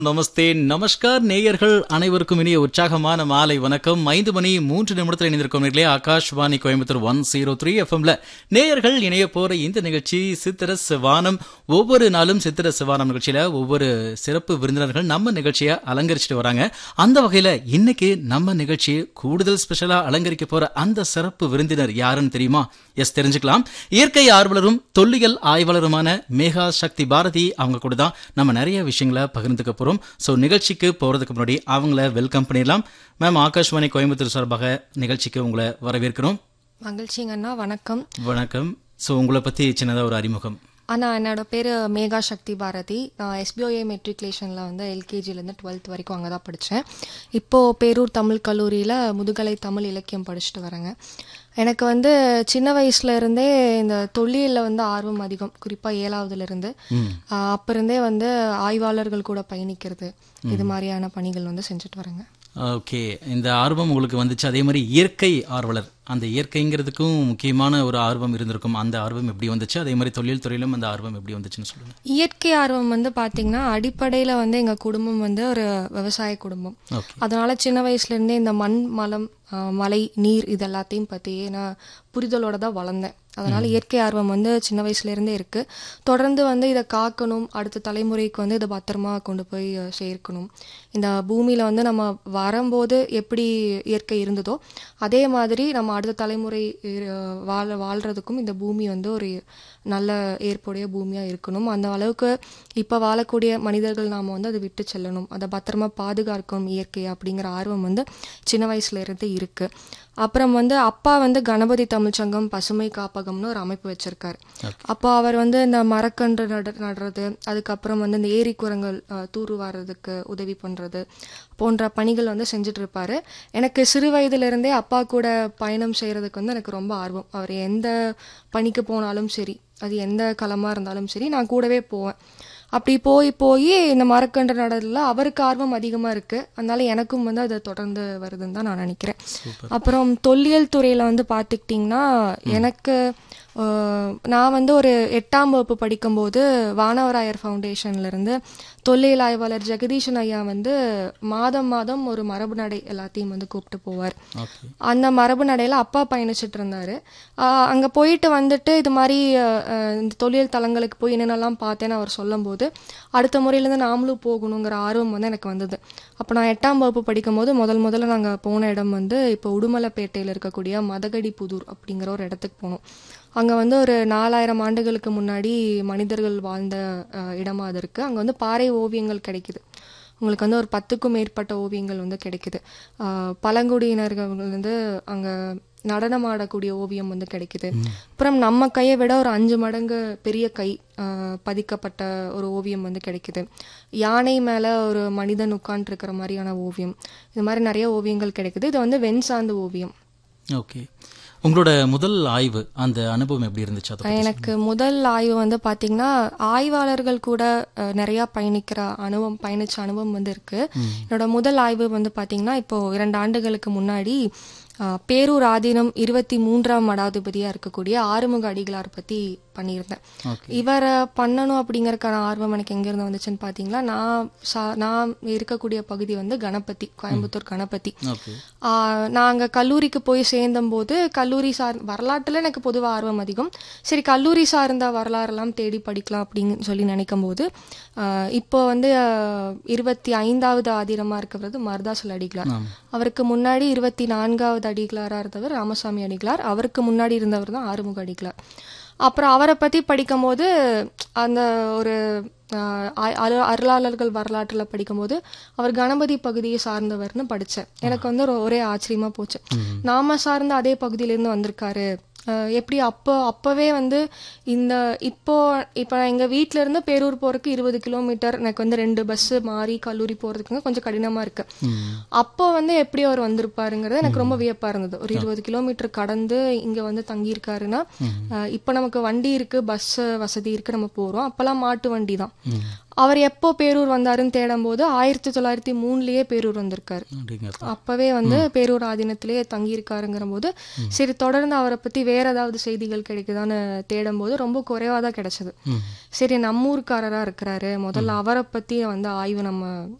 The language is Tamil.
நமஸ்தே நமஸ்கார் நேயர்கள் அனைவருக்கும் இனிய உற்சாகமான மாலை வணக்கம் ஐந்து மணி மூன்று நிமிடத்தில் இணைந்திருக்கும் நேர்களே Akashvani Coimbatore one zero three எஃப்எம்ல நேயர்கள் இணைய போற இந்த நிகழ்ச்சி சித்திர சிவானம் ஒவ்வொரு நாளும் சித்திர சிவானம் நிகழ்ச்சியில ஒவ்வொரு சிறப்பு விருந்தினர்கள் நம்ம நிகழ்ச்சியை அலங்கரிச்சுட்டு வராங்க அந்த வகையில இன்னைக்கு நம்ம நிகழ்ச்சி கூடுதல் ஸ்பெஷலா அலங்கரிக்க போற அந்த சிறப்பு விருந்தினர் யாருன்னு தெரியுமா எஸ் தெரிஞ்சுக்கலாம் இயற்கை ஆர்வலரும் தொல்லியல் ஆய்வாளருமான மேகா சக்தி பாரதி அவங்க கூட தான் நம்ம நிறைய விஷயங்களை பகிர்ந்துக்க போறோம் ஸோ நிகழ்ச்சிக்கு போறதுக்கு முன்னாடி அவங்கள வெல்கம் பண்ணிடலாம் மேம் ஆகாஷ்வாணி கோயம்புத்தூர் சார்பாக நிகழ்ச்சிக்கு உங்களை வரவேற்கிறோம் மகிழ்ச்சிங்க அண்ணா வணக்கம் வணக்கம் ஸோ உங்களை பத்தி சின்னதா ஒரு அறிமுகம் அண்ணா என்னோட பேர் மேகா சக்தி பாரதி நான் எஸ்பிஓஏ மெட்ரிகுலேஷனில் வந்து எல்கேஜிலேருந்து டுவெல்த் வரைக்கும் அங்கே தான் படித்தேன் இப்போது பேரூர் தமிழ் கல்லூரியில் முதுகலை தமிழ் இலக்கியம் படிச்சுட்டு வரேங்க எனக்கு வந்து சின்ன வயசுல இருந்தே இந்த தொல்லியலில் வந்து ஆர்வம் அதிகம் குறிப்பாக ஏழாவதுலேருந்து அப்போ இருந்தே வந்து ஆய்வாளர்கள் கூட பயணிக்கிறது இது மாதிரியான பணிகள் வந்து செஞ்சுட்டு வரேங்க ஓகே இந்த ஆர்வம் உங்களுக்கு வந்துச்சு அதே மாதிரி இயற்கை ஆர்வலர் அந்த இயற்கைங்கிறதுக்கும் முக்கியமான ஒரு ஆர்வம் இருந்திருக்கும் அந்த ஆர்வம் எப்படி வந்துச்சு அதே மாதிரி தொழில் துறையிலும் அந்த ஆர்வம் எப்படி வந்துச்சுன்னு சொல்லுங்க இயற்கை ஆர்வம் வந்து பாத்தீங்கன்னா அடிப்படையில வந்து எங்க குடும்பம் வந்து ஒரு விவசாய குடும்பம் ஓகே அதனால சின்ன வயசுல இருந்தே இந்த மண் மலம் ஆஹ், மலை நீர் இது எல்லாத்தையும் பத்தி நான் புரிதலோட தான் வளர்ந்தேன் அதனால இயற்கை ஆர்வம் வந்து சின்ன வயசுல இருந்தே இருக்கு தொடர்ந்து வந்து இதை காக்கணும் அடுத்த தலைமுறைக்கு வந்து இதை பத்திரமா கொண்டு போய் அஹ், சேர்க்கணும் இந்த பூமியில வந்து நம்ம வரும்போது எப்படி இயற்கை இருந்ததோ அதே மாதிரி நம்ம அடுத்த தலைமுறை இரு- வாழ வாழ்றதுக்கும் இந்த பூமி வந்து ஒரு நல்ல ஏற்புடைய பூமியா இருக்கணும் அந்த அளவுக்கு இப்ப வாழக்கூடிய மனிதர்கள் நாம வந்து அதை விட்டு செல்லணும் அதை பத்திரமா பாதுகாக்கணும் இயற்கை அப்படிங்கிற ஆர்வம் வந்து சின்ன வயசுல இருந்து இருக்கு அப்புறம் வந்து அப்பா வந்து கணபதி தமிழ்ச்சங்கம் பசுமை காப்பகம்னு ஒரு அமைப்பு வச்சிருக்காரு அப்போ அவர் வந்து இந்த மரக்கன்று நட நடுறது அதுக்கப்புறம் வந்து இந்த ஏரி குரங்கள் அஹ், தூர் வாடுறதுக்கு உதவி பண்றது போன்ற பணிகள் வந்து செஞ்சுட்டு இருப்பாரு எனக்கு சிறு வயதுல இருந்தே அப்பா கூட பயணம் செய்யறதுக்கு வந்து எனக்கு ரொம்ப ஆர்வம் அவர் எந்த பணிக்கு போனாலும் சரி அது எந்த களமா இருந்தாலும் சரி நான் கூடவே போவேன் அப்படி போய் போய் இந்த மரக்கன்று நடல அவருக்கு ஆர்வம் அதிகமா இருக்கு அதனால எனக்கும் வந்து அது தொடர்ந்து வருதுன்னு தான் நான் நினைக்கிறேன் அப்புறம் தொல்லியல் துறையில வந்து பாத்துக்கிட்டிங்கன்னா எனக்கு அஹ், நான் வந்து ஒரு எட்டாம் வகுப்பு படிக்கும்போது வானவராயர் ஃபவுண்டேஷன்ல இருந்து தொல்லியல் ஆய்வாளர் ஜெகதீஷன் ஐயா வந்து மாதம் மாதம் ஒரு மரபு நடை எல்லாத்தையும் வந்து கூப்பிட்டு போவார் ஓகே அந்த மரபு நடையில அப்பா பயணிச்சிட்டு இருந்தாரு ஆஹ் அங்க போயிட்டு வந்துட்டு இது மாதிரி அஹ், அஹ், இந்த தொழில் தலங்களுக்கு போய் என்னென்னலாம் பார்த்தேன்னு அவர் சொல்லும்போது அடுத்த முறையிலேருந்து நாமளும் போகணுங்கிற ஆர்வம் வந்து எனக்கு வந்தது அப்போ நான் எட்டாம் வகுப்பு படிக்கும் போது முதல் முதல்ல நாங்கள் போன இடம் வந்து இப்போ உடுமலைப்பேட்டையில் இருக்கக்கூடிய மதகடி புதூர் அப்படிங்கிற ஒரு இடத்துக்கு போனோம் அங்கே வந்து ஒரு நாலாயிரம் ஆண்டுகளுக்கு முன்னாடி மனிதர்கள் வாழ்ந்த அஹ், இடமா அது இருக்கு அங்கே வந்து பாறை ஓவியங்கள் கிடைக்குது உங்களுக்கு வந்து ஒரு பத்துக்கும் மேற்பட்ட ஓவியங்கள் வந்து கிடைக்குது ஆஹ் பழங்குடியினர்கள் வந்து அங்க நடனம் ஆடக்கூடிய ஓவியம் வந்து கிடைக்குது அப்புறம் நம்ம கையை விட ஒரு அஞ்சு மடங்கு பெரிய கை ஆஹ் பதிக்கப்பட்ட ஒரு ஓவியம் வந்து கிடைக்குது யானை மேல ஒரு மனிதன் உட்கார்ந்து இருக்கிற மாதிரியான ஓவியம் இது மாதிரி நிறைய ஓவியங்கள் கிடைக்குது இது வந்து வெண் சார்ந்த ஓவியம் ஓகே உங்களோட முதல் ஆய்வு அந்த அனுபவம் எப்படி இருந்துச்சு அதை பத்தி எனக்கு முதல் ஆய்வு வந்து பாத்தீங்கன்னா ஆய்வாளர்கள் கூட அஹ், நிறைய பயணிக்கிற அனுபவம் பயணிச்ச அனுபவம் வந்து இருக்கு என்னோட முதல் ஆய்வு வந்து பாத்தீங்கன்னா இப்போ இரண்டு ஆண்டுகளுக்கு முன்னாடி அஹ், பேரூர் ஆதீனம் இருபத்தி மூன்றாம் மடாதிபதியா இருக்கக்கூடிய ஆறுமுக அடிகளார் பத்தி பண்ணியிருந்தேன் ஓகே இவரை பண்ணணும் அப்படிங்கறதுக்கான ஆர்வம் எனக்கு எங்க இருந்து வந்துச்சுன்னு பாத்தீங்களா நான் சா- நான் இருக்கக்கூடிய பகுதி வந்து கணபதி கோயம்புத்தூர் கணபதி ஓகே ஆஹ் நான் அங்க கல்லூரிக்கு போய் சேர்ந்தம்போது கல்லூரி சார் வரலாற்றுல எனக்கு பொதுவாக ஆர்வம் அதிகம் சரி கல்லூரி சார்ந்த வரலாறுலாம் தேடி படிக்கலாம் அப்படின்னு சொல்லி நினைக்கும் போது ஆஹ் இப்போ வந்து ஆஹ் இருபத்தி ஐந்தாவது ஆதிரமா இருக்கிறது மருதாசல் அடிகளார் ஆமா. அவருக்கு முன்னாடி இருபத்தி நான்காவது அடிகளாரா இருந்தவர் ராமசாமி அடிகளார் அவருக்கு முன்னாடி இருந்தவர் தான் ஆறுமுக அடிகளார் அப்புறம் அவரை பத்தி படிக்கும்போது அந்த ஒரு ஆஹ், அ- அரு- அருளாளர்கள் வரலாற்றுல படிக்கும்போது அவர் கணபதி பகுதியை சார்ந்தவர்னு படிச்சேன் எனக்கு வந்து ஒரு- ஒரே ஆச்சரியமா போச்சு நாம சார்ந்த அதே பகுதியிலேருந்து வந்திருக்காரு ஆஹ், எப்படி அப்போ அப்பவே வந்து இந்த இப்போ இப்போ நான் எங்க வீட்ல இருந்து பேரூர் போறதுக்கு இருபது கிலோமீட்டர் எனக்கு வந்து ரெண்டு பஸ் மாறி கல்லூரி போறதுக்குங்க கொஞ்சம் கடினமா இருக்கு அப்போ வந்து எப்படி அவர் வந்திருப்பாருங்கிறது எனக்கு ரொம்ப வியப்பா இருந்தது ஒரு இருபது கிலோமீட்டர் கடந்து இங்க வந்து தங்கியிருக்காருன்னா அஹ், இப்ப நமக்கு வண்டி இருக்கு பஸ் வசதி இருக்கு நம்ம போறோம் அப்பெல்லாம் மாட்டு வண்டி தான் அவர் எப்போ பேரூர் வந்தாருன்னு தேடும்போது ஆயிரத்தி தொள்ளாயிரத்தி மூணுலயே பேரூர் வந்திருக்காரு அப்படிங்கிறப்ப அப்பவே வந்து பேரூர் ஆதீனத்திலேயே தங்கியிருக்காருங்கிற போது சரி தொடர்ந்து அவரை பத்தி வேற ஏதாவது செய்திகள் கிடைக்குதான்னு தேடும்போது ரொம்ப குறைவா தான் கிடைச்சது ம். சரி நம்ம ஊர்க்காரரா இருக்கிறாரு முதல்ல அவரை பத்தி வந்து ஆய்வு நம்ம